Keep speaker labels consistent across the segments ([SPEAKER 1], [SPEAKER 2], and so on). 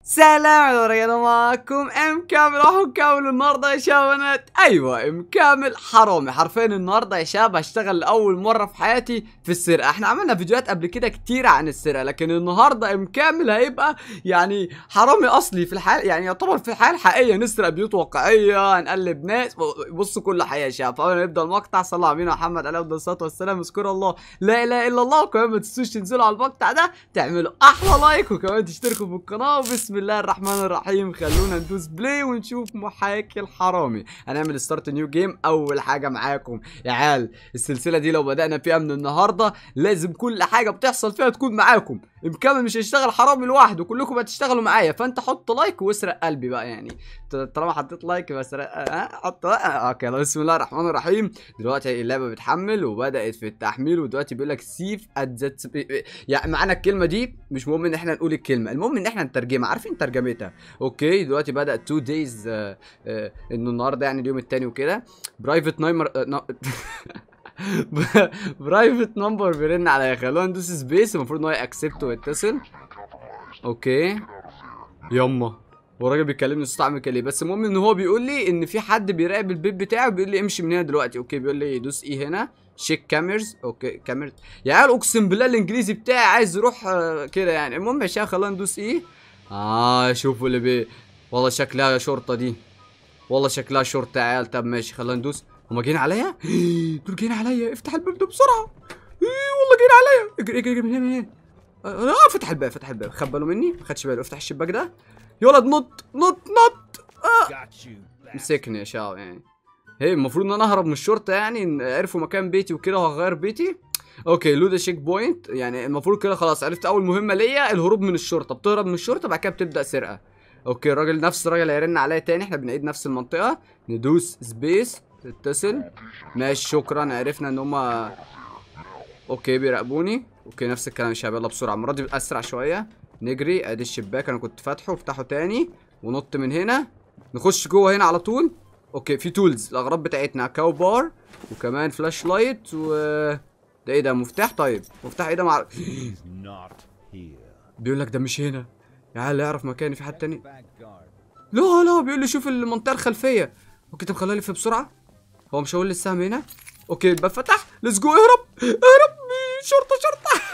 [SPEAKER 1] سلام عليكم معكم ام كامل اهو كامل النهارده يا شباب ايوه ام كامل حرامي حرفيا النهارده يا شباب هشتغل لاول مره في حياتي في السرقه احنا عملنا فيديوهات قبل كده كتير عن السرقه لكن النهارده ام كامل هيبقى يعني حرامي اصلي في الحياه يعني يعتبر في الحياه الحقيقيه نسرق بيوت واقعيه هنقلب ناس بصوا كل حياه يا شباب فاول ما نبدا المقطع صلى على محمد عليه الصلاه والسلام اذكروا الله لا اله الا الله وكمان ما تنسوش تنزلوا على المقطع ده تعملوا احلى لايك وكمان تشتركوا في القناه وبسم الله الرحمن الرحيم خلونا ندوس بلاي ونشوف محاكي الحرامي هنعمل ستارت نيو جيم اول حاجه معاكم يا عيال السلسله دي لو بدانا فيها من النهارده لازم كل حاجه بتحصل فيها تكون معاكم مكمل مش هيشتغل حرامي لوحده كلكم هتشتغلوا معايا فانت حط لايك واسرق قلبي بقى يعني طالما حطيت لايك بس ها حط اوكي بسم الله الرحمن الرحيم دلوقتي اللعبه بتحمل وبدات في التحميل ودلوقتي بيقول لك سيف ات يعني معنى الكلمه دي مش مهم ان احنا نقول الكلمه المهم ان احنا نترجمها عارفين ترجمتها اوكي دلوقتي بدا 2 دايز آه آه انه النهارده يعني اليوم الثاني وكده برايفت نايمر برايفت نمبر بيرن عليا خلونا ندوس سبيس المفروض ان هو يأكسبت ويتصل اوكي يما هو الراجل بيكلمني صوت عامل كده بس المهم ان هو بيقول لي ان في حد بيراقب البيت بتاعه بيقول لي امشي من هنا دلوقتي اوكي بيقول لي دوس ايه هنا شيك كاميرز اوكي كاميرز يا عيال اقسم بالله الانجليزي بتاعي عايز يروح آه كده يعني المهم يا شباب خلونا ندوس ايه اه شوفوا اللي بي والله شكلها شرطه دي والله شكلها شرطه يا عيال طب ماشي خلونا ندوس هما جايين عليا دول جايين عليا افتح الباب ده بسرعه ايه والله جايين عليا اجري اجري من هنا من هنا اه فتح الباب فتح الباب خد باله مني ما خدش باله افتح الشباك ده يا ولد نط نط نط آه. مسكني يا شباب يعني هي المفروض ان انا اهرب من الشرطه يعني عرفوا مكان بيتي وكده وهغير بيتي اوكي لودا شيك بوينت يعني المفروض كده خلاص عرفت اول مهمه ليا الهروب من الشرطه بتهرب من الشرطه بعد كده بتبدا سرقه اوكي الراجل نفس الراجل هيرن عليا تاني احنا بنعيد نفس المنطقه ندوس سبيس تتصل ماشي شكرا عرفنا ان هما اوكي بيراقبوني اوكي نفس الكلام يا شباب يلا بسرعه المره دي اسرع شويه نجري ادي الشباك انا كنت فاتحه افتحه تاني ونط من هنا نخش جوه هنا على طول اوكي في تولز الاغراض بتاعتنا كاو بار وكمان فلاش لايت و ده ايه ده مفتاح طيب مفتاح ايه ده مع بيقول لك ده مش هنا يا عيال يعرف مكاني في حد تاني لا لا بيقول لي شوف المنطقه الخلفيه اوكي طب خليني الف بسرعه هو مش هقول لي السهم هنا اوكي الباب فتح ليتس جو اهرب اهرب شرطه شرطه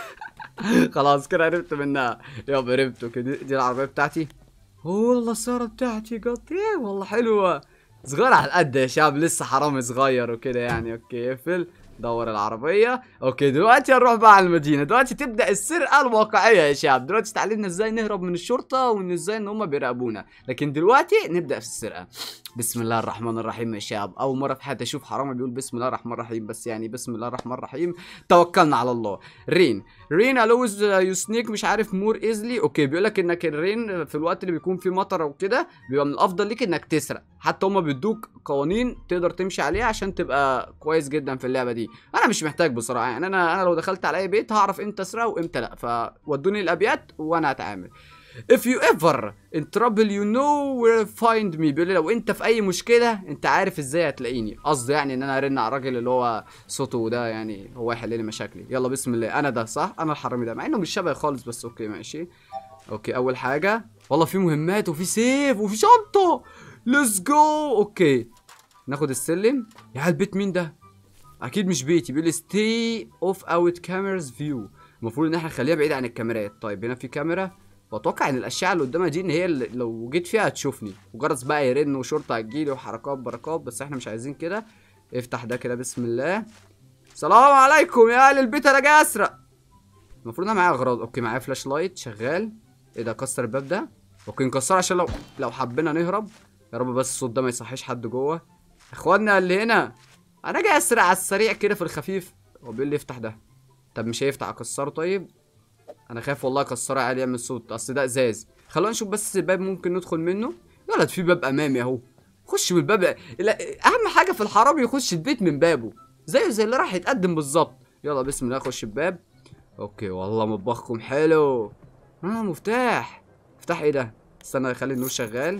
[SPEAKER 1] خلاص كده عرفت منها يابا هربت اوكي دي, دي العربيه بتاعتي والله السياره بتاعتي قطيع والله حلوه صغير على القد يا شباب لسه حرامي صغير وكده يعني اوكي اقفل دور العربية اوكي دلوقتي هنروح بقى على المدينة دلوقتي تبدأ السرقة الواقعية يا شباب دلوقتي اتعلمنا ازاي نهرب من الشرطة وان ازاي ان هم بيراقبونا لكن دلوقتي نبدأ في السرقة بسم الله الرحمن الرحيم يا شباب اول مرة في حياتي اشوف حرامي بيقول بسم الله الرحمن الرحيم بس يعني بسم الله الرحمن الرحيم توكلنا على الله رين رين الوز يو سنيك مش عارف مور ايزلي اوكي بيقول لك انك الرين في الوقت اللي بيكون فيه مطر وكده بيبقى من الافضل ليك انك تسرق حتى هم بيدوك قوانين تقدر تمشي عليها عشان تبقى كويس جدا في اللعبه دي انا مش محتاج بصراحه يعني انا انا لو دخلت على اي بيت هعرف امتى اسرق وامتى لا فودوني الابيات وانا هتعامل if you ever in trouble you know where to find me بيقول لي لو انت في اي مشكله انت عارف ازاي هتلاقيني قصدي يعني ان انا ارن على الراجل اللي هو صوته ده يعني هو يحل لي مشاكلي يلا بسم الله انا ده صح انا الحرامي ده مع انه مش شبهي خالص بس اوكي ماشي اوكي اول حاجه والله في مهمات وفي سيف وفي شنطه ليتس جو اوكي ناخد السلم يا البيت مين ده اكيد مش بيتي بيقول لي ستي اوف اوت كاميرز فيو المفروض ان احنا نخليها بعيد عن الكاميرات طيب هنا في كاميرا واتوقع ان الاشعه اللي قدامها دي ان هي اللي لو جيت فيها هتشوفني وجرس بقى يرن وشرطه هتجيلي وحركات بركات بس احنا مش عايزين كده افتح ده كده بسم الله سلام عليكم يا اهل البيت انا جاي اسرق المفروض انا معايا اغراض اوكي معايا فلاش لايت شغال ايه ده كسر الباب ده اوكي نكسره عشان لو لو حبينا نهرب يا رب بس الصوت ده ما يصحيش حد جوه اخواتنا اللي هنا انا جاي اسرع على السريع كده في الخفيف هو بيقول لي افتح ده طب مش هيفتح اكسره طيب انا خايف والله اكسره عادي يعمل صوت اصل ده ازاز خلونا نشوف بس باب ممكن ندخل منه يا ولد في باب امامي اهو خش من الباب لا اهم حاجه في الحرام يخش البيت من بابه زيه زي اللي راح يتقدم بالظبط يلا بسم الله خش الباب اوكي والله مطبخكم حلو اه مفتاح مفتاح ايه ده استنى اخلي النور شغال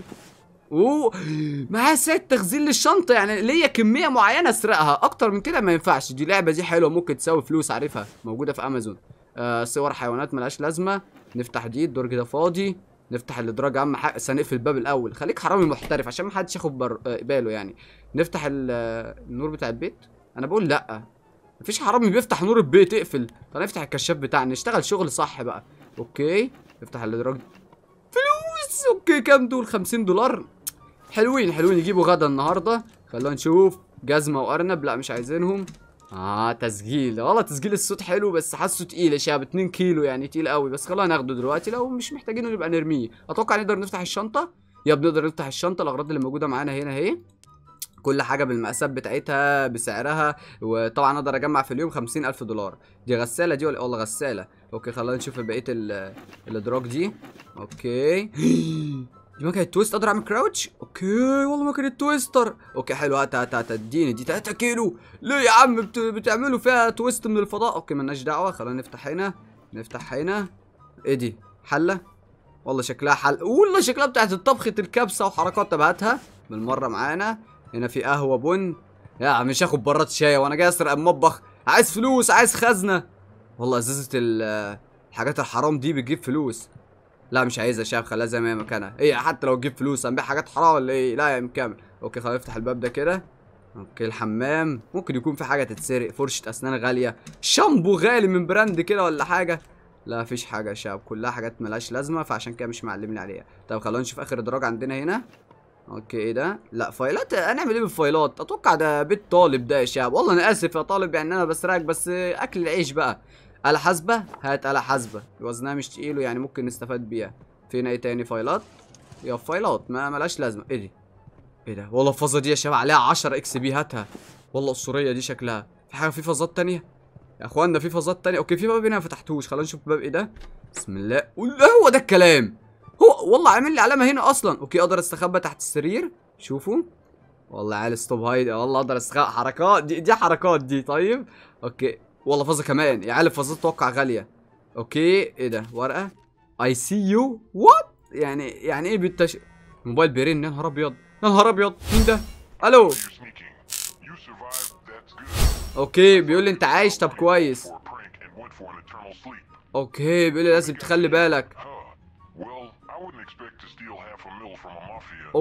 [SPEAKER 1] اوه معاه ست تخزين للشنطه يعني ليا كميه معينه اسرقها اكتر من كده ما ينفعش دي لعبه دي حلوه ممكن تساوي فلوس عارفها موجوده في امازون آه صور حيوانات ملهاش لازمه نفتح دي الدرج ده فاضي نفتح الادراج اهم حاجه بس هنقفل الباب الاول خليك حرامي محترف عشان ما حدش ياخد بر... آه، باله يعني نفتح ال... آه، النور بتاع البيت انا بقول لا مفيش حرامي بيفتح نور البيت اقفل طب نفتح الكشاف بتاعنا نشتغل شغل صح بقى اوكي نفتح الادراج فلوس اوكي كام دول 50 دولار حلوين حلوين يجيبوا غدا النهارده خلونا نشوف جزمه وارنب لا مش عايزينهم اه تسجيل والله تسجيل الصوت حلو بس حاسه تقيل يا شباب 2 كيلو يعني تقيل قوي بس خلينا ناخده دلوقتي لو مش محتاجينه نبقى نرميه اتوقع نقدر نفتح الشنطه يا بنقدر نفتح الشنطه الاغراض اللي موجوده معانا هنا اهي كل حاجه بالمقاسات بتاعتها بسعرها وطبعا اقدر اجمع في اليوم خمسين الف دولار دي غساله دي ولا والله غساله اوكي خلينا نشوف بقيه ال- الادراج دي اوكي دي مكنه تويست اقدر اعمل كراوتش اوكي والله مكنه تويستر اوكي حلو هات هات هات اديني دي 3 كيلو ليه يا عم بت... بتعملوا فيها تويست من الفضاء اوكي ملناش دعوه خلينا نفتح هنا نفتح هنا ايه دي حله والله شكلها حل والله شكلها بتاعت الطبخة الكبسة وحركات طب هاتها بالمرة معانا هنا في قهوة بن يا عم مش هاخد براد شاي وانا جاي اسرق المطبخ عايز فلوس عايز خزنة والله ازازة ال- الحاجات الحرام دي بتجيب فلوس لا مش عايزها يا شباب خليها زي ما هي مكانها ايه حتى لو تجيب فلوس هنبيع حاجات حرام ولا ايه لا يا مكمل اوكي خلينا نفتح الباب ده كده اوكي الحمام ممكن يكون في حاجه تتسرق فرشه اسنان غاليه شامبو غالي من براند كده ولا حاجه لا مفيش حاجه يا شباب كلها حاجات ملهاش لازمه فعشان كده مش معلمين عليها طب خلينا نشوف اخر ادراج عندنا هنا اوكي ايه ده لا فايلات هنعمل ايه بالفايلات اتوقع ده بيت طالب ده يا شباب والله انا اسف يا طالب يعني انا بسرقك بس اكل العيش بقى آلة حاسبة هات آلة حاسبة وزنها مش تقيل يعني ممكن نستفاد بيها فينا ايه تاني فايلات يا فايلات ما ملهاش لازمة ايه دي ايه ده والله الفازة دي يا شباب عليها 10 اكس بي هاتها والله اسطورية دي شكلها في حاجة في فازات تانية يا اخوانا في فازات تانية اوكي في باب هنا ما فتحتوش خلينا نشوف باب ايه ده بسم الله ولا هو ده الكلام هو والله عامل لي علامة هنا اصلا اوكي اقدر استخبى تحت السرير شوفوا والله عيال ستوب هايد والله اقدر استخبى حركات دي, دي حركات دي طيب اوكي والله فازة كمان يا عيال الفازات اتوقع غالية اوكي ايه ده ورقة اي سي يو وات يعني يعني ايه بالتش موبايل بيرن يا نهار ابيض يا نهار ابيض مين ده الو
[SPEAKER 2] You're sneaking. You survived, that's good.
[SPEAKER 1] اوكي بيقول لي انت عايش طب كويس
[SPEAKER 2] For a prank and went for an eternal sleep.
[SPEAKER 1] اوكي بيقول لي لازم تخلي بالك
[SPEAKER 2] Huh. Well, I wouldn't expect to steal half a mil from a mafia.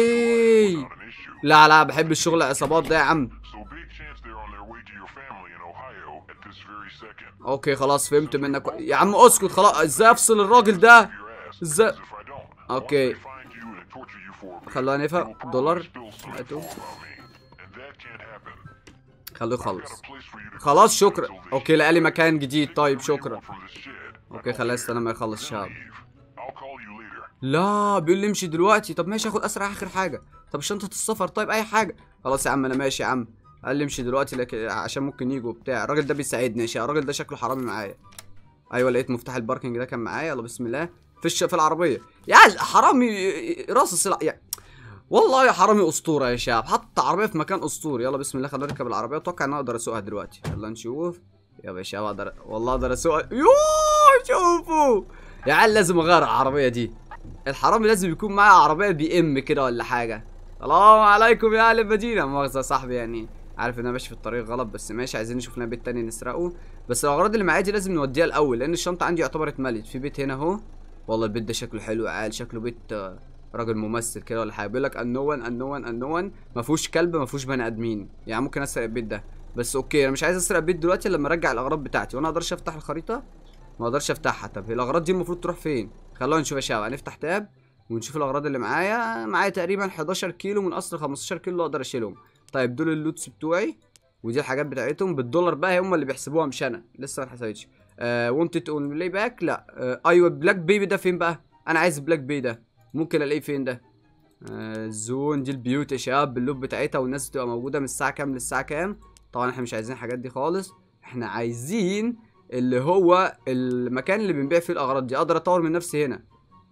[SPEAKER 1] اوكي
[SPEAKER 2] Not an issue.
[SPEAKER 1] لا لا بحب الشغل العصابات ده يا عم
[SPEAKER 2] So big chance they're on their way to your family in Ohio at this very second.
[SPEAKER 1] اوكي خلاص فهمت منك يا عم اسكت خلاص ازاي افصل الراجل ده
[SPEAKER 2] Your ass.
[SPEAKER 1] ازاي
[SPEAKER 2] As if I don't.
[SPEAKER 1] Okay.
[SPEAKER 2] Once they find you and torture you for a bit,
[SPEAKER 1] خلونا نفهم
[SPEAKER 2] you'll probably
[SPEAKER 1] دولار
[SPEAKER 2] spill some
[SPEAKER 1] هاتوا.
[SPEAKER 2] info about me. And that can't happen.
[SPEAKER 1] خلوه
[SPEAKER 2] I've got
[SPEAKER 1] يخلص
[SPEAKER 2] a place for you to
[SPEAKER 1] خلاص
[SPEAKER 2] go
[SPEAKER 1] شكرا
[SPEAKER 2] until this
[SPEAKER 1] اوكي لقى لي مكان جديد
[SPEAKER 2] Take
[SPEAKER 1] طيب
[SPEAKER 2] whatever you
[SPEAKER 1] شكرا
[SPEAKER 2] want from this shed.
[SPEAKER 1] اوكي خلينا استنى ما يخلص شاب
[SPEAKER 2] Leave. I'll call you later.
[SPEAKER 1] لا بيقول لي امشي دلوقتي طب ماشي اخد اسرع اخر حاجه طب شنطه السفر طيب اي حاجه خلاص يا عم انا ماشي يا عم قال لي امشي دلوقتي لكن عشان ممكن يجوا بتاع الراجل ده بيساعدني يا شباب. الراجل ده شكله حرامي معايا ايوه لقيت مفتاح الباركنج ده كان معايا يلا بسم الله في الش... في العربيه يا حرامي راس السلع يا والله يا حرامي اسطوره يا شباب حط عربيه في مكان اسطوري يلا بسم الله خلينا نركب العربيه اتوقع ان انا اقدر اسوقها دلوقتي يلا نشوف يا باشا اقدر والله اقدر اسوقها يوه شوفوا يا عيال لازم اغير العربيه دي الحرامي لازم يكون معاه عربيه بي ام كده ولا حاجه السلام عليكم يا اهل المدينه مؤاخذه يا صاحبي يعني عارف ان انا ماشي في الطريق غلط بس ماشي عايزين نشوف لنا بيت تاني نسرقه بس الاغراض اللي معايا دي لازم نوديها الاول لان الشنطه عندي يعتبر اتملت في بيت هنا اهو والله البيت ده شكله حلو يا عيال شكله بيت آه، راجل ممثل كده ولا حاجه بيقول لك انون انون انون ما فيهوش كلب ما فيهوش بني ادمين يعني ممكن اسرق البيت ده بس اوكي انا مش عايز اسرق البيت دلوقتي إلا لما ارجع الاغراض بتاعتي وانا اقدرش افتح الخريطه ما اقدرش افتحها طب هي الاغراض دي المفروض تروح فين خلونا نشوف يا شباب هنفتح تاب ونشوف الاغراض اللي معايا معايا تقريبا 11 كيلو من اصل 15 كيلو اقدر اشيلهم طيب دول اللوتس بتوعي ودي الحاجات بتاعتهم بالدولار بقى هم اللي بيحسبوها مش انا لسه ما اتحسبتش آه وانتد اون بلاي باك لا آه ايوه بلاك بيبي ده فين بقى انا عايز بلاك بيبي ده ممكن الاقيه فين ده آه زون دي البيوت يا شباب باللوب بتاعتها والناس بتبقى موجوده من الساعه كام للساعه كام طبعا احنا مش عايزين الحاجات دي خالص احنا عايزين اللي هو المكان اللي بنبيع فيه الاغراض دي اقدر اطور من نفسي هنا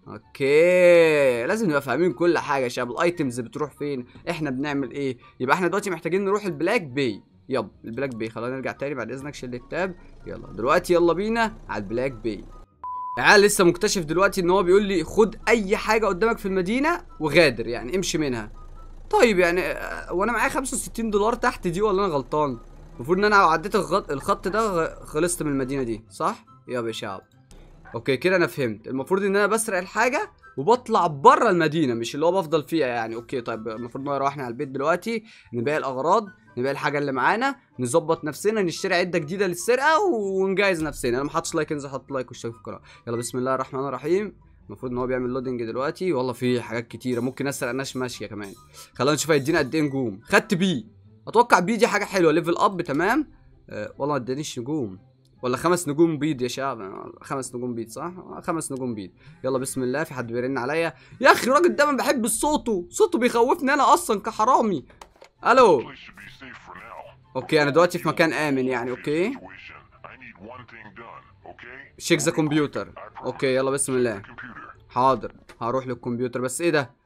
[SPEAKER 1] اوكي لازم نبقى فاهمين كل حاجه يا شباب الايتمز بتروح فين احنا بنعمل ايه يبقى احنا دلوقتي محتاجين نروح البلاك بي يب البلاك بي خلينا نرجع تاني بعد اذنك شيل التاب يلا دلوقتي يلا بينا على البلاك بي عيال لسه مكتشف دلوقتي ان هو بيقول لي خد اي حاجه قدامك في المدينه وغادر يعني امشي منها طيب يعني آه، وانا معايا 65 دولار تحت دي ولا انا غلطان المفروض ان انا لو عديت الخط الخط ده غ- خلصت من المدينه دي صح يا يا شعب اوكي كده انا فهمت المفروض ان انا بسرق الحاجه وبطلع بره المدينه مش اللي هو بفضل فيها يعني اوكي طيب المفروض ان هو يروحنا على البيت دلوقتي نبيع الاغراض نبيع الحاجه اللي معانا نظبط نفسنا نشتري عده جديده للسرقه ونجهز نفسنا انا ما حطش لايك انزل حط لايك واشترك في القناه يلا بسم الله الرحمن الرحيم المفروض ان هو بيعمل لودنج دلوقتي والله في حاجات كتيره ممكن اسرق ناس ماشيه كمان خلينا نشوف هيدينا قد ايه نجوم خدت بي اتوقع بي دي حاجه حلوه ليفل اب تمام أه والله ما ادانيش نجوم ولا خمس نجوم بيض يا شباب خمس نجوم بيض صح آه، خمس نجوم بيض يلا بسم الله في حد بيرن عليا يا اخي الراجل ده ما بحب صوته صوته بيخوفني انا اصلا كحرامي الو
[SPEAKER 2] Place should be safe for now.
[SPEAKER 1] اوكي انا دلوقتي في مكان امن يعني اوكي
[SPEAKER 2] Situation. I need one thing done, okay?
[SPEAKER 1] شيك ذا كمبيوتر اوكي يلا بسم الله
[SPEAKER 2] Computer.
[SPEAKER 1] حاضر هروح للكمبيوتر بس ايه ده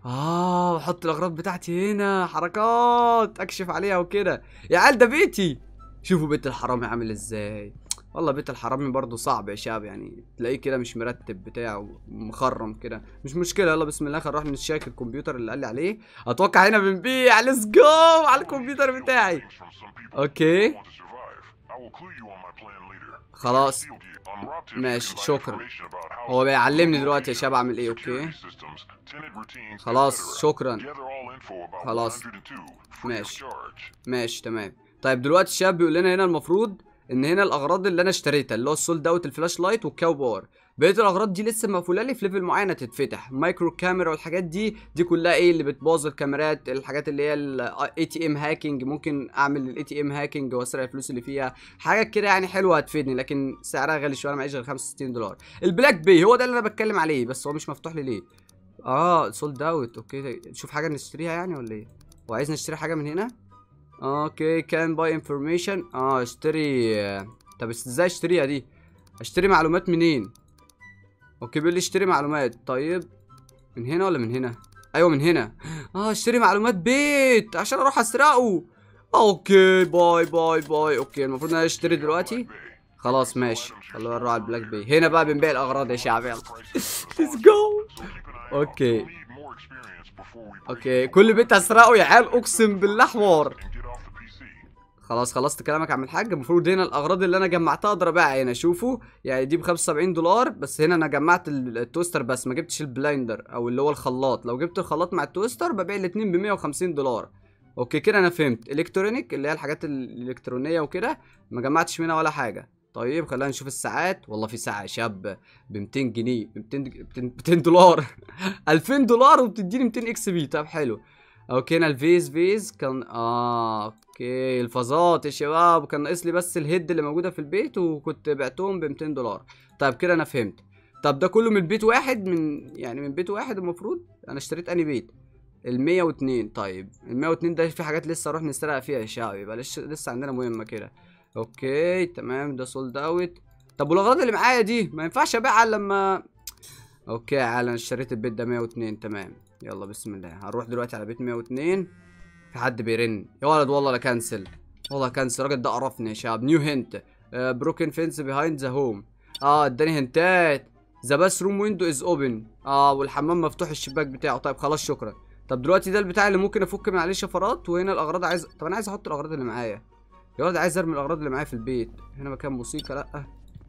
[SPEAKER 1] اه احط الاغراض بتاعتي هنا حركات اكشف عليها وكده يا عيال ده بيتي شوفوا بيت الحرامي عامل ازاي والله بيت الحرامي برضه صعب يا شاب يعني تلاقيه كده مش مرتب بتاعه مخرم كده مش مشكله يلا بسم الله خلينا نروح نشيك الكمبيوتر اللي قال لي عليه اتوقع هنا بنبيع ليتس جو على الكمبيوتر بتاعي
[SPEAKER 2] From some people
[SPEAKER 1] اوكي
[SPEAKER 2] who want to survive. I will clue you on my plan later.
[SPEAKER 1] خلاص
[SPEAKER 2] Sealed you. I'm Rob Tips,
[SPEAKER 1] ماشي،
[SPEAKER 2] who can provide
[SPEAKER 1] شكراً.
[SPEAKER 2] information about how
[SPEAKER 1] هو بيعلمني دلوقتي يا شباب اعمل ايه اوكي
[SPEAKER 2] security systems, tenant routines,
[SPEAKER 1] خلاص
[SPEAKER 2] etc.
[SPEAKER 1] شكرا
[SPEAKER 2] Gather all info about
[SPEAKER 1] خلاص.
[SPEAKER 2] 102 free of
[SPEAKER 1] ماشي.
[SPEAKER 2] charge.
[SPEAKER 1] ماشي تمام طيب دلوقتي الشاب بيقول لنا هنا المفروض ان هنا الاغراض اللي انا اشتريتها اللي هو السولد اوت الفلاش لايت والكاو بار بقيه الاغراض دي لسه مقفوله لي في ليفل معينه تتفتح مايكرو كاميرا والحاجات دي دي كلها ايه اللي بتبوظ الكاميرات الحاجات اللي هي الاي تي ام هاكينج ممكن اعمل الاي تي ام هاكينج واسرق الفلوس اللي فيها حاجات كده يعني حلوه هتفيدني لكن سعرها غالي شويه انا معيش غير 65 دولار البلاك بي هو ده اللي انا بتكلم عليه بس هو مش مفتوح لي ليه اه سولد اوت اوكي نشوف حاجه نشتريها يعني ولا ايه هو عايز نشتري حاجه من هنا اوكي كان باي انفورميشن اه اشتري طب ازاي اشتريها دي اشتري معلومات منين اوكي بيقول لي اشتري معلومات طيب من هنا ولا من هنا ايوه من هنا اه اشتري معلومات بيت عشان اروح اسرقه اوكي باي باي باي اوكي المفروض ان انا اشتري دلوقتي خلاص ماشي خلونا نروح على البلاك بي هنا بقى بنبيع الاغراض يا شعب يلا ليتس جو اوكي اوكي كل بيت هسرقه يا عيال اقسم بالله حوار خلاص خلصت كلامك يا عم الحاج المفروض هنا الاغراض اللي انا جمعتها اقدر ابيعها هنا شوفوا يعني دي ب 75 دولار بس هنا انا جمعت ال- التوستر بس ما جبتش البلايندر او اللي هو الخلاط لو جبت الخلاط مع التوستر ببيع الاثنين ب 150 دولار اوكي كده انا فهمت الكترونيك اللي هي الحاجات ال- الالكترونيه وكده ما جمعتش منها ولا حاجه طيب خلينا نشوف الساعات والله في ساعه يا شاب ب 200 جنيه ب 200 200 200 دولار 2000 دولار وبتديني 200 اكس بي طب حلو اوكي هنا الفيز فيز كان اه اوكي الفازات يا شباب كان ناقص لي بس الهيد اللي موجوده في البيت وكنت بعتهم ب 200 دولار طيب كده انا فهمت طب ده كله من بيت واحد من يعني من بيت واحد المفروض انا اشتريت اني بيت ال 102 طيب ال 102 ده في حاجات لسه اروح نسرقها فيها يا شباب يبقى لسه لسه عندنا مهمه كده اوكي تمام ده سولد اوت طب والاغراض اللي معايا دي ما ينفعش ابيعها إلا لما اوكي يا عيال انا اشتريت البيت ده 102 تمام يلا بسم الله هنروح دلوقتي على بيت 102 في حد بيرن يا ولد والله لا كنسل والله كنسل الراجل ده قرفني يا شباب نيو هنت بروكن فينس بيهايند ذا هوم اه اداني هنتات ذا باث روم ويندو از اوبن اه والحمام مفتوح الشباك بتاعه طيب خلاص شكرا طب دلوقتي ده البتاع اللي ممكن افك من عليه شفرات وهنا الاغراض عايز طب انا عايز احط الاغراض اللي معايا يا ولد عايز ارمي الاغراض اللي معايا في البيت هنا مكان موسيقى لا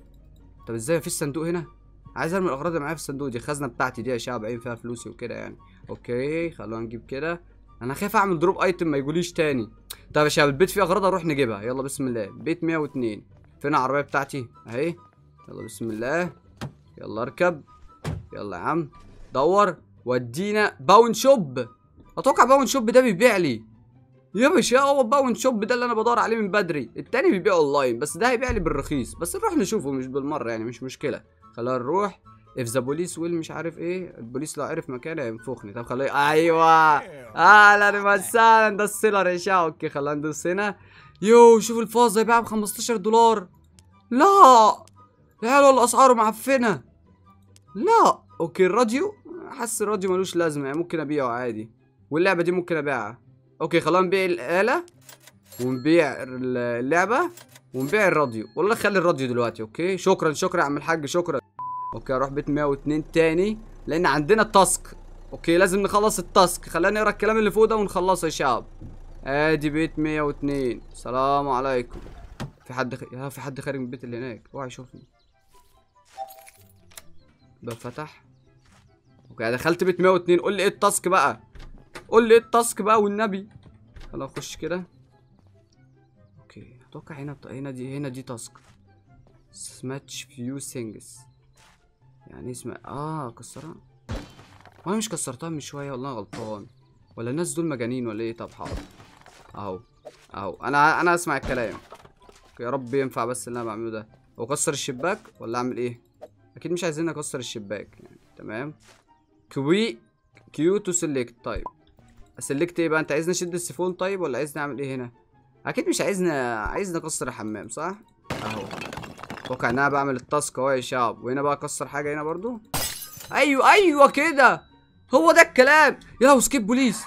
[SPEAKER 1] طب ازاي مفيش صندوق هنا عايز ارمي الاغراض اللي معايا في الصندوق دي الخزنه بتاعتي دي يا شباب عين فيها فلوسي وكده يعني اوكي خلونا نجيب كده انا خايف اعمل دروب ايتم ما يجوليش تاني طب يا شباب البيت فيه اغراض اروح نجيبها يلا بسم الله بيت 102 فين العربيه بتاعتي اهي يلا بسم الله يلا اركب يلا يا عم دور ودينا باون شوب اتوقع باون شوب ده بيبيع لي يا باشا هو باون شوب ده اللي انا بدور عليه من بدري التاني بيبيع اونلاين بس ده هيبيع لي بالرخيص بس نروح نشوفه مش بالمره يعني مش مشكله خلينا نروح اف ذا بوليس ويل مش عارف ايه البوليس لو عرف مكاني هينفخني طب خليه ايوه اهلا وسهلا ده السيلر يا شا اوكي خلينا ندوس هنا يو شوف الفاز هيبيعها ب 15 دولار لا يا عيال والله اسعاره معفنه لا اوكي الراديو حاسس الراديو ملوش لازمه يعني ممكن ابيعه عادي واللعبه دي ممكن ابيعها اوكي خلينا نبيع الاله ونبيع اللعبه ونبيع الراديو والله خلي الراديو دلوقتي اوكي شكرا شكرا يا عم الحاج شكرا اوكي اروح بيت 102 تاني لان عندنا تاسك اوكي لازم نخلص التاسك خلينا نقرا الكلام اللي فوق ده ونخلصه يا شباب ادي بيت 102 السلام عليكم في حد خ... يا في حد خارج من البيت اللي هناك اوعى يشوفني باب فتح اوكي دخلت بيت 102 قول لي ايه التاسك بقى قول لي ايه التاسك بقى والنبي يلا اخش كده اوكي اتوقع هنا هنا دي هنا دي تاسك سماتش فيو سينجز يعني اسمها اه كسرها وانا مش كسرتها من شويه والله غلطان ولا الناس دول مجانين ولا ايه طب حاضر اهو اهو انا انا اسمع الكلام يا رب ينفع بس اللي انا بعمله ده هو كسر الشباك ولا اعمل ايه اكيد مش عايزين اكسر الشباك يعني تمام كوي كيو تو سيلكت طيب اسلكت ايه بقى انت عايزني اشد السيفون طيب ولا عايزني اعمل ايه هنا اكيد مش عايزني عايزني اكسر الحمام صح اهو اتوقع ان انا بعمل التاسك اهو يا شباب وهنا بقى اكسر حاجه هنا برضو ايوه ايوه كده هو ده الكلام يا لهوي سكيب بوليس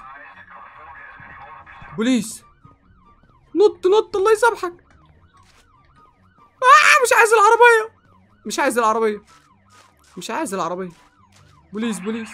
[SPEAKER 1] بوليس نط نط الله يسامحك آه مش عايز العربيه مش عايز العربيه مش عايز العربيه بوليس بوليس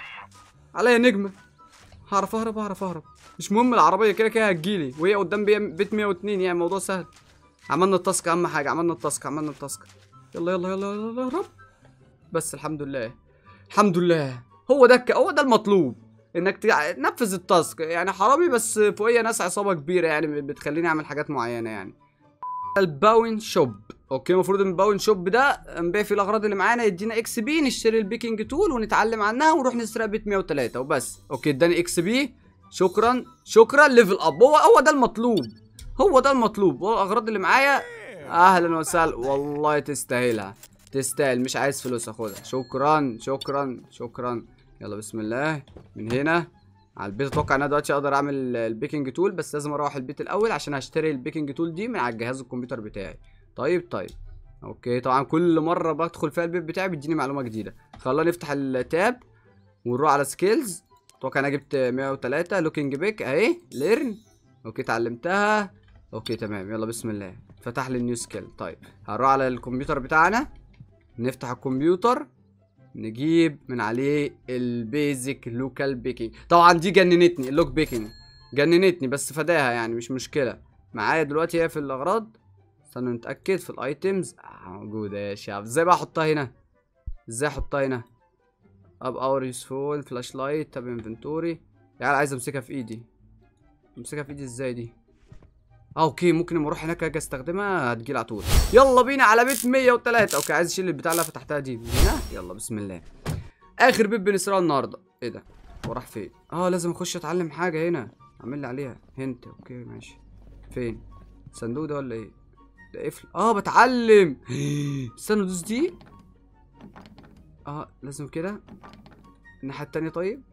[SPEAKER 1] عليا نجمه هعرف اهرب هعرف اهرب مش مهم العربيه كده كده هتجيلي وهي قدام بي- بيت 102 يعني الموضوع سهل عملنا التاسك اهم حاجه عملنا التاسك عملنا التاسك يلا يلا يلا يلا يلا اهرب بس الحمد لله الحمد لله هو ده الك- هو ده المطلوب انك تع- تنفذ التاسك يعني حرامي بس فوقيا ناس عصابه كبيره يعني بتخليني اعمل حاجات معينه يعني الباون شوب اوكي المفروض ان الباون شوب ده نبيع فيه الاغراض اللي معانا يدينا اكس بي نشتري البيكنج تول ونتعلم عنها ونروح نسرق بيت 103 وبس اوكي اداني اكس بي شكرا شكرا ليفل اب هو هو ده المطلوب هو ده المطلوب هو الاغراض اللي معايا اهلا وسهلا والله تستاهلها تستاهل مش عايز فلوس اخدها شكرا شكرا شكرا يلا بسم الله من هنا على البيت اتوقع ان انا دلوقتي اقدر اعمل البيكنج تول بس لازم اروح البيت الاول عشان هشتري البيكنج تول دي من على الجهاز الكمبيوتر بتاعي طيب طيب اوكي طبعا كل مره بدخل فيها البيت بتاعي بيديني معلومه جديده خلينا نفتح التاب ونروح على سكيلز اتوقع انا جبت 103 لوكينج بيك اهي ليرن اوكي اتعلمتها اوكي تمام يلا بسم الله فتح لي النيو سكيل طيب هنروح على الكمبيوتر بتاعنا نفتح الكمبيوتر نجيب من عليه البيزك لوكال بيكينج طبعا دي جننتني اللوك بيكينج جننتني بس فداها يعني مش مشكله معايا دلوقتي هي في الاغراض استنى نتاكد في الايتمز آه موجوده يا شباب ازاي بقى احطها هنا ازاي احطها هنا اب اور يوسفول فلاش لايت تاب انفنتوري يعني عايز امسكها في ايدي امسكها في ايدي ازاي دي اه اوكي ممكن لما اروح هناك اجي استخدمها هتجيلي على طول يلا بينا على بيت 103 اوكي عايز اشيل البتاع اللي أنا فتحتها دي من هنا يلا بسم الله اخر بيت بنسرقه النهارده ايه ده هو راح فين اه لازم اخش اتعلم حاجه هنا اعمل لي عليها هنت اوكي ماشي فين الصندوق ده ولا ايه ده قفل اه بتعلم استنى دوس دي اه لازم كده الناحيه التانية طيب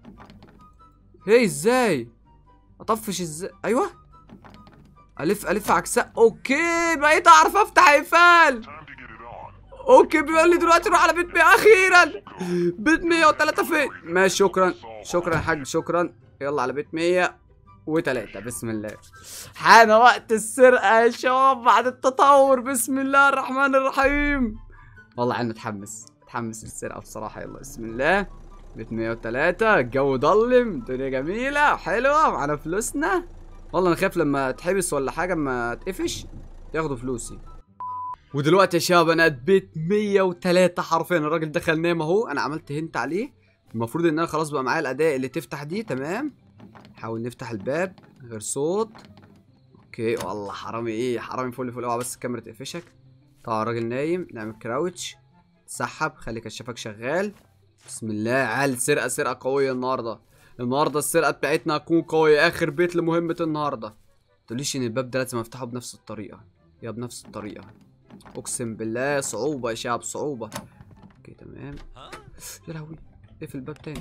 [SPEAKER 1] هي ازاي اطفش ازاي ايوه الف الف عكسها اوكي بقيت اعرف افتح اقفال
[SPEAKER 2] Time to get it on.
[SPEAKER 1] اوكي بيقول لي دلوقتي روح على بيت 100 اخيرا بيت 103 فين ماشي شكرا شكرا يا حاج شكرا يلا على بيت 103 بسم الله حان وقت السرقه يا شباب بعد التطور بسم الله الرحمن الرحيم والله انا متحمس متحمس للسرقه بصراحه يلا بسم الله بيت 103 الجو ضلم الدنيا جميله حلوه معانا فلوسنا والله انا خايف لما اتحبس ولا حاجه اما اتقفش ياخدوا فلوسي ودلوقتي يا شباب انا بيت 103 حرفيا الراجل دخل نام اهو انا عملت هنت عليه المفروض ان انا خلاص بقى معايا الاداء اللي تفتح دي تمام نحاول نفتح الباب غير صوت اوكي والله حرامي ايه حرامي فل فل اوعى بس الكاميرا تقفشك طبعا الراجل نايم نعمل كراوتش تسحب خلي كشافك شغال بسم الله عال سرقه سرقه قويه النهارده النهارده السرقه بتاعتنا هتكون قويه اخر بيت لمهمه النهارده تقوليش ان الباب ده لازم افتحه بنفس الطريقه يا بنفس الطريقه اقسم بالله صعوبه يا شباب صعوبه اوكي تمام يا لهوي اقفل الباب تاني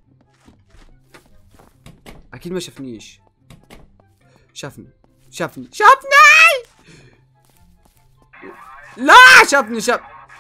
[SPEAKER 1] اكيد ما شافنيش شافني شافني شافني لا شافني شاف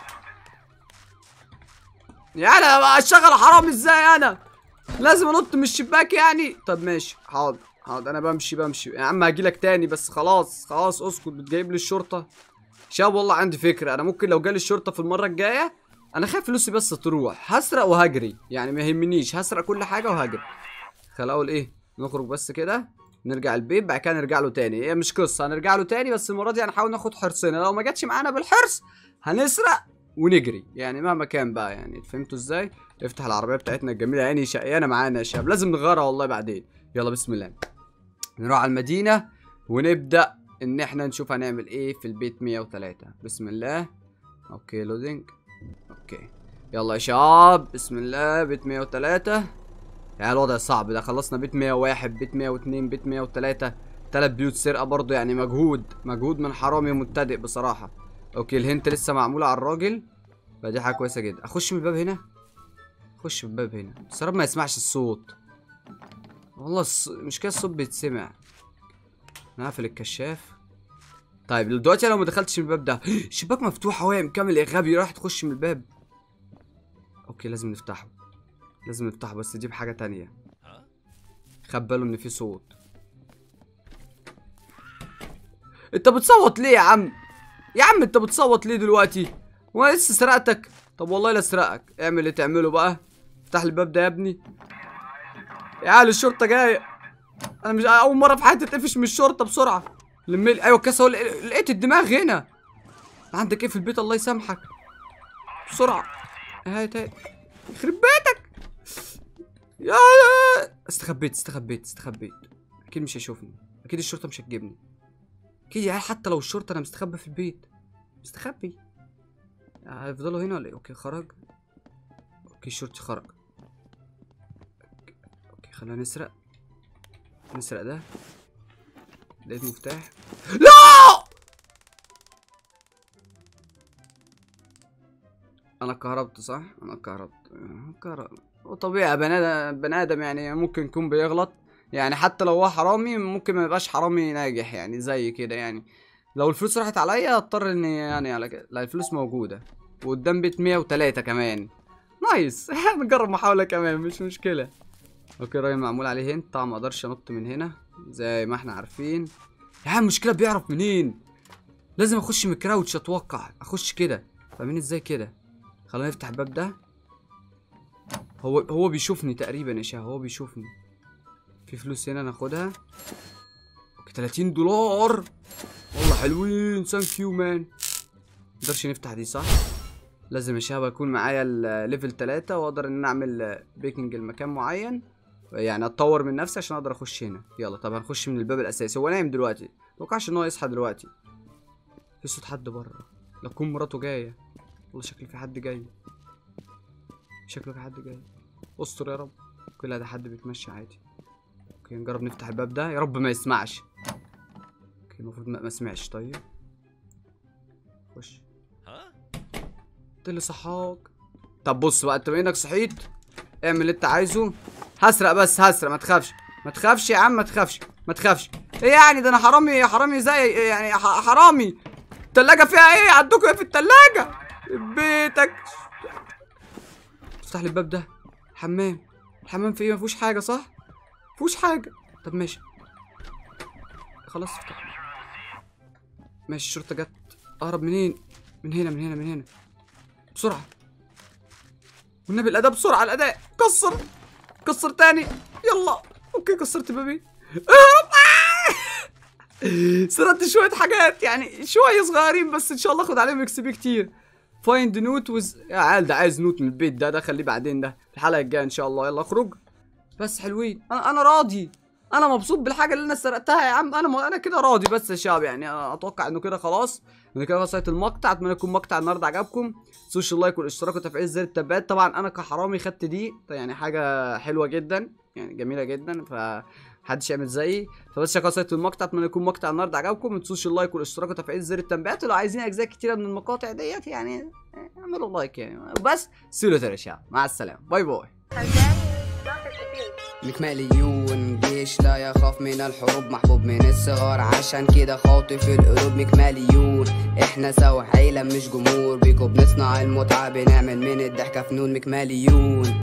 [SPEAKER 1] يا انا بقى اشتغل حرام ازاي انا لازم انط من الشباك يعني طب ماشي حاضر حاضر انا بمشي بمشي يا عم هجيلك تاني بس خلاص خلاص اسكت بتجيب لي الشرطه شاب والله عندي فكره انا ممكن لو جالي الشرطه في المره الجايه انا خايف فلوسي بس تروح هسرق وهجري يعني ما يهمنيش هسرق كل حاجه وهجري خلينا اقول ايه نخرج بس كده نرجع البيت بعد كده نرجع له تاني هي مش قصه هنرجع له تاني بس المره دي هنحاول ناخد حرصنا لو ما جاتش معانا بالحرص هنسرق ونجري يعني مهما كان بقى يعني فهمتوا ازاي افتح العربيه بتاعتنا الجميله يعني شقيانه معانا يا شباب لازم نغيرها والله بعدين يلا بسم الله نروح على المدينه ونبدا ان احنا نشوف هنعمل ايه في البيت 103 بسم الله اوكي لودينج اوكي يلا يا شباب بسم الله بيت 103 يعني الوضع صعب ده خلصنا بيت 101 بيت 102 بيت 103 تلات بيوت سرقه برضه يعني مجهود مجهود من حرامي مبتدئ بصراحه اوكي الهنت لسه معموله على الراجل فدي حاجه كويسه جدا اخش من الباب هنا اخش من الباب هنا بس يا رب ما يسمعش الصوت والله الص... مش كده الصوت بيتسمع نقفل الكشاف طيب دلوقتي لو ما دخلتش من الباب ده الشباك مفتوح اهو يا مكمل يا غبي راح تخش من الباب اوكي لازم نفتحه لازم نفتحه بس دي بحاجه تانية خد باله ان في صوت انت بتصوت ليه يا عم يا عم انت بتصوت ليه دلوقتي وانا لسه سرقتك طب والله لا اسرقك اعمل اللي تعمله بقى افتح لي الباب ده يا ابني يا عيال الشرطه جايه انا مش اول مره في حياتي اتقفش من الشرطه بسرعه لمي ايوه الكاس اهو لقيت الدماغ هنا عندك ايه في البيت الله يسامحك بسرعه هات هات يخرب بيتك يا استخبيت استخبيت استخبيت اكيد مش هيشوفني اكيد الشرطه مش هتجيبني اكيد يا عيال حتى لو الشرطه انا مستخبي في البيت مستخبي هيفضلوا هنا ولا ايه اوكي خرج اوكي الشرطي خرج اوكي خلينا نسرق نسرق ده لقيت مفتاح لا انا كهربت صح انا كهربت كهربت وطبيعي بني ادم بني ادم يعني ممكن يكون بيغلط يعني حتى لو هو حرامي ممكن ما يبقاش حرامي ناجح يعني زي كده يعني لو الفلوس راحت عليا اضطر اني يعني على كده لا الفلوس موجوده وقدام بيت 103 كمان نايس نجرب محاوله كمان مش مشكله اوكي راجل معمول عليه هنت طبعا ما اقدرش انط من هنا زي ما احنا عارفين يا عم المشكله بيعرف منين لازم اخش من الكراوتش اتوقع اخش كده فاهمين ازاي كده خلينا نفتح الباب ده هو هو بيشوفني تقريبا يا شاه هو بيشوفني في فلوس هنا ناخدها اوكي 30 دولار والله حلوين ثانك يو مان نقدرش نفتح دي صح لازم يا شباب اكون معايا الليفل 3 واقدر ان انا اعمل بيكنج المكان معين يعني اتطور من نفسي عشان اقدر اخش هنا يلا طب هنخش من الباب الاساسي هو نايم دلوقتي متوقعش ان هو يصحى دلوقتي في صوت حد بره لا تكون مراته جايه والله شكل في حد جاي شكله في حد جاي استر يا رب كل ده حد بيتمشى عادي اوكي نجرب نفتح الباب ده يا رب ما يسمعش اوكي المفروض ما, ما سمعش طيب خش انت اللي صحاك طب بص بقى انت بما انك صحيت اعمل اللي انت عايزه هسرق بس هسرق ما تخافش ما تخافش يا عم ما تخافش ما تخافش ايه يعني ده انا حرامي حرامي زي يعني ح- حرامي التلاجة فيها ايه عندكم ايه في التلاجة بيتك افتح لي الباب ده حمام الحمام فيه ايه ما فيهوش حاجة صح فيهوش حاجة طب ماشي خلاص افتح ماشي الشرطة جت اهرب منين من هنا من هنا من هنا بسرعة والنبي الأداء بسرعة الأداء كسر كسر تاني يلا اوكي كسرت بابي سرقت شوية حاجات يعني شوية صغيرين بس ان شاء الله اخد عليهم اكس بي كتير فايند نوت وز يا عيال ده عايز نوت من البيت ده ده خليه بعدين ده في الحلقة الجاية ان شاء الله يلا اخرج بس حلوين انا انا راضي انا مبسوط بالحاجة اللي انا سرقتها يا عم انا م... انا كده راضي بس يا شباب يعني أنا اتوقع انه كده خلاص من كده خلصت المقطع اتمنى يكون مقطع النهارده عجبكم تنسوش اللايك والاشتراك وتفعيل زر التنبيهات طبعا انا كحرامي خدت دي يعني حاجه حلوه جدا يعني جميله جدا ف محدش يعمل زيي فبس شكرا وصلت المقطع اتمنى يكون مقطع النهارده عجبكم ما تنسوش اللايك والاشتراك وتفعيل زر التنبيهات ولو عايزين اجزاء كتيره من المقاطع ديت يعني اعملوا لايك يعني وبس سيلو يا شباب مع السلامه باي باي
[SPEAKER 3] مكماليون جيش لا يخاف من الحروب محبوب من الصغار عشان كده خاطف القلوب مكماليون احنا سوا عيلة مش جمهور بيكو بنصنع المتعة بنعمل من الضحكة فنون مكماليون